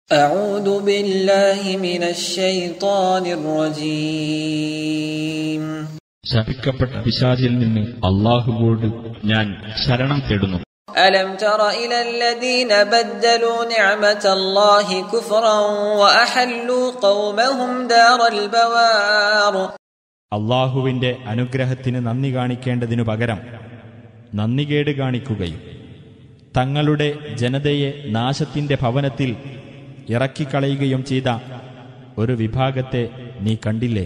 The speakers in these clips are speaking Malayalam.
أعوذ بالله من الشيطان الرجيم ശപിക്കപ്പെട്ട പിശാചിൽ നിന്ന് അള്ളാഹുവോട് ഞാൻ ശരണം തേടുന്നു ألم تر إلى الذين بدلوا نعمة الله كفرا وأحلوا قومهم دار البوار അള്ളാഹുവിന്റെ അനുഗ്രഹത്തിന് നന്ദി കാണിക്കേണ്ടതിനു പകരം നന്ദികേട് കാണിക്കുകയും തങ്ങളുടെ ജനതയെ നാശത്തിന്റെ ഭവനത്തിൽ ഇറക്കിക്കളയുകയും ചെയ്ത ഒരു വിഭാഗത്തെ നീ കണ്ടില്ലേ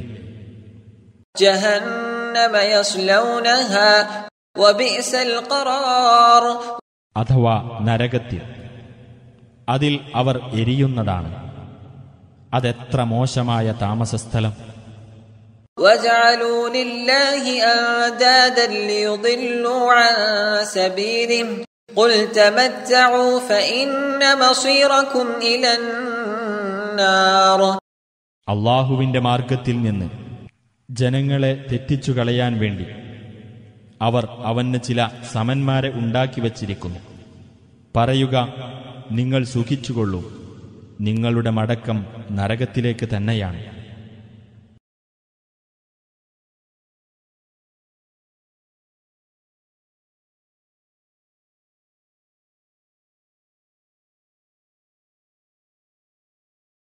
جهنم يصلونها وبئس القرار അഥവാ നരകത്തിൽ അതിൽ അവർ എരിയുന്നതാണ് അതെത്ര മോശമായ താമസസ്ഥലം وجعلوا لله أندادا ليضلوا عن سبيله قل تمتعوا فإن مصيركم إلى النار അള്ളാഹുവിന്റെ മാർഗത്തിൽ നിന്ന് ജനങ്ങളെ തെറ്റിച്ചു കളയാൻ വേണ്ടി അവർ അവന് ചില സമന്മാരെ ഉണ്ടാക്കി വച്ചിരിക്കുന്നു പറയുക നിങ്ങൾ സുഖിച്ചുകൊള്ളൂ നിങ്ങളുടെ മടക്കം നരകത്തിലേക്ക് തന്നെയാണ്